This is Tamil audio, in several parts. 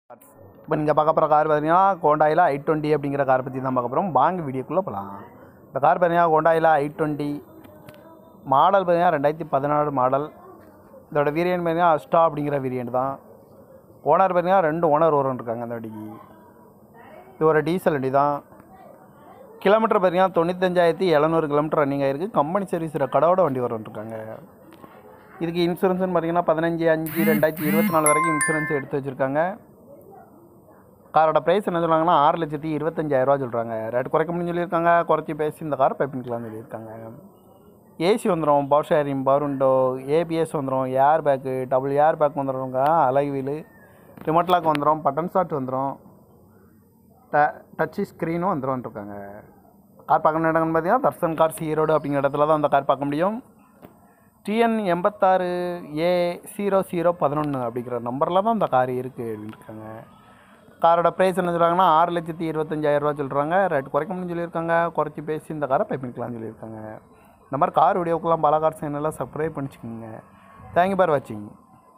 இப்போ நீங்கள் பார்க்க போகிற கார் பார்த்தீங்கன்னா கோண்டாயில் ஐ டுவெண்ட்டி அப்படிங்கிற கார் பற்றி தான் பார்க்க போகிறோம் வாங்க வீடியோக்குள்ளே போகலாம் இந்த கார் பார்த்தீங்கன்னா கோண்டாயில் ஐ டுவெண்ட்டி மாடல் பார்த்தீங்கன்னா ரெண்டாயிரத்தி பதினாலு மாடல் இதோட வேரியன்ட் பார்த்தீங்கன்னா அஸ்டா அப்படிங்கிற வேரியன்ட் தான் ஓனர் பார்த்தீங்கன்னா ரெண்டு ஓனர் வரும் இருக்காங்க அந்த வண்டிக்கு இது ஒரு டீசல் வண்டி தான் கிலோமீட்டர் பார்த்தீங்கன்னா தொண்ணூத்தஞ்சாயிரத்தி எழுநூறு கிலோமீட்டர் ரன்னிங் ஆயிருக்கு கம்பெனி சர்வீஸ் கடவோட வண்டி வரும் இருக்காங்க இதுக்கு இன்சூரன்ஸ்னு பார்த்தீங்கன்னா பதினஞ்சு அஞ்சு ரெண்டாயிரத்தி இருபத்தி நாலு வரைக்கும் இன்சூரன்ஸ் எடுத்து வச்சுருக்காங்க காரோட ப்ரைஸ் என்ன சொல்கிறாங்கன்னா ஆறு லட்சத்தி இருபத்தஞ்சாயிரரூவா சொல்கிறாங்க ரேட் குறைக்க முடியும்னு சொல்லியிருக்காங்க குறைச்சி பேசி இந்த காரை பைப்பின்கலாம்னு சொல்லியிருக்காங்க ஏசி வந்துடும் power steering power window ABS வந்துடும் air bag double air bag வந்துடும்ங்க அலகு வீலு ரிமோட் லாக் வந்துடும் பட்டன் ஸ்டார்ட் வந்துடும் ட டச்சு ஸ்க்ரீனும் வந்துடும் இருக்காங்க கார் பார்க்கணும் இடம்னு பார்த்தீங்கன்னா தர்சன் கார்ஸ் ஈரோடு அப்படிங்கிற இடத்துல தான் அந்த கார் பார்க்க முடியும் டிஎன் எண்பத்தாறு ஏ ஜீரோ ஜீரோ பதினொன்று அப்படிங்கிற நம்பரில் தான் அந்த கார் இருக்குது அப்படின்னு இருக்காங்க காரோட ப்ரைஸ் என்ன சொல்கிறாங்கன்னா ஆறு லட்சத்தி இருபத்தஞ்சாயிரரூவா சொல்கிறாங்க ரேட் குறைக்க முடியும்னு சொல்லியிருக்காங்க குறைச்சி பேசி இந்த காரை பைப்பின்கலாம்னு சொல்லியிருக்காங்க இந்த மாதிரி கார் வீடியோக்கெல்லாம் பல கார் சேனலில் சப்ஸ்கிரைப் பண்ணிச்சுக்கோங்க தேங்க்யூ பார் வாட்சிங்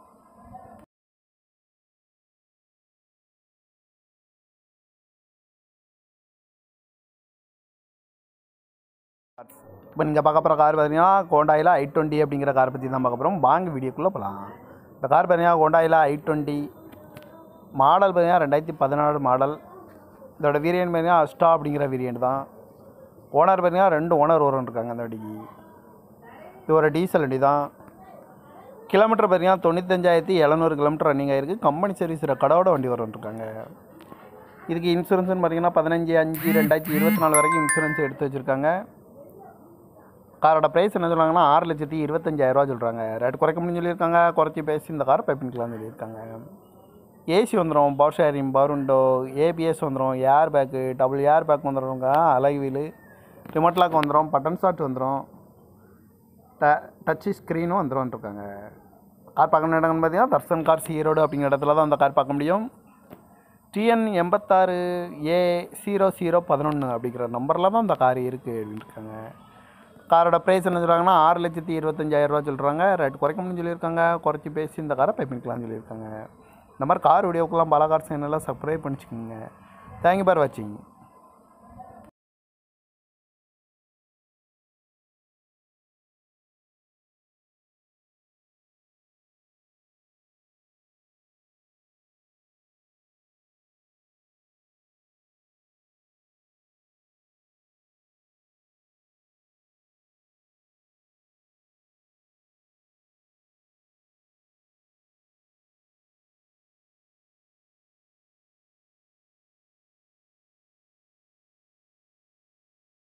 இப்போ நீங்கள் பார்க்க போகிற கார் பார்த்தீங்கன்னா கோண்டாயில் ஐ டுவெண்ட்டி அப்படிங்கிற கார் பற்றி தான் பார்க்க போகிறோம் வாங்க வீடியோக்குள்ளே போகலாம் இந்த கார் பார்த்தீங்கன்னா கோண்டாயில் ஐ டுவெண்ட்டி மாடல் பார்த்தீங்கன்னா ரெண்டாயிரத்தி பதினாலு மாடல் இதோட வேரியன்ட் பார்த்தீங்கன்னா அஸ்டா அப்படிங்கிற வேரியன்ட் தான் ஓனர் பார்த்தீங்கன்னா ரெண்டு ஓனர் வரும் இருக்காங்க அந்த வண்டிக்கு இது ஒரு டீசல் வண்டி தான் கிலோமீட்டர் பார்த்தீங்கன்னா தொண்ணூத்தஞ்சாயிரத்தி எழுநூறு கிலோமீட்டர் ரன்னிங் ஆயிருக்கு கம்பெனி சர்வீஸில் கடவோட வண்டி வரும் இருக்காங்க இதுக்கு இன்சூரன்ஸ்னு பார்த்தீங்கன்னா பதினஞ்சு அஞ்சு ரெண்டாயிரத்தி இருபத்தி நாலு வரைக்கும் இன்சூரன்ஸ் எடுத்து வச்சுருக்காங்க காரோட ப்ரைஸ் என்ன சொல்கிறாங்கன்னா ஆறு லட்சத்தி இருபத்தஞ்சாயிரரூவா சொல்கிறாங்க ரேட் குறைக்க முடியும்னு சொல்லியிருக்காங்க குறைச்சி பேசி இந்த காரை பைப்பின்கலாம்னு சொல்லியிருக்காங்க ஏசி வந்துடும் power steering power window ABS வந்துடும் air bag double air bag வந்துடும்ங்க அலகு வீலு ரிமோட் லாக் வந்துடும் பட்டன் ஸ்டார்ட் வந்துடும் ட டச்சு ஸ்க்ரீனும் வந்துடும் இருக்காங்க கார் பார்க்கணும் இடம்னு பார்த்தீங்கன்னா தர்சன் கார்ஸ் ஈரோடு அப்படிங்கிற இடத்துல தான் அந்த கார் பார்க்க முடியும் டிஎன் எண்பத்தாறு ஏ ஜீரோ ஜீரோ பதினொன்று அப்படிங்கிற நம்பரில் தான் அந்த கார் இருக்குது அப்படின்னு இருக்காங்க காரோட ப்ரைஸ் என்ன சொல்கிறாங்கன்னா ஆறு லட்சத்தி இருபத்தஞ்சாயிரரூவா சொல்கிறாங்க ரேட் குறைக்க முடியும்னு சொல்லியிருக்காங்க குறைச்சி பேசி இந்த காரை பைப்பின்கலாம்னு சொல்லியிருக்காங்க இந்த மாதிரி கார் வீடியோக்கெல்லாம் பல கார் சேனலில் சப்ஸ்கிரைப் பண்ணிச்சுக்கோங்க தேங்க்யூ பார் வாட்சிங்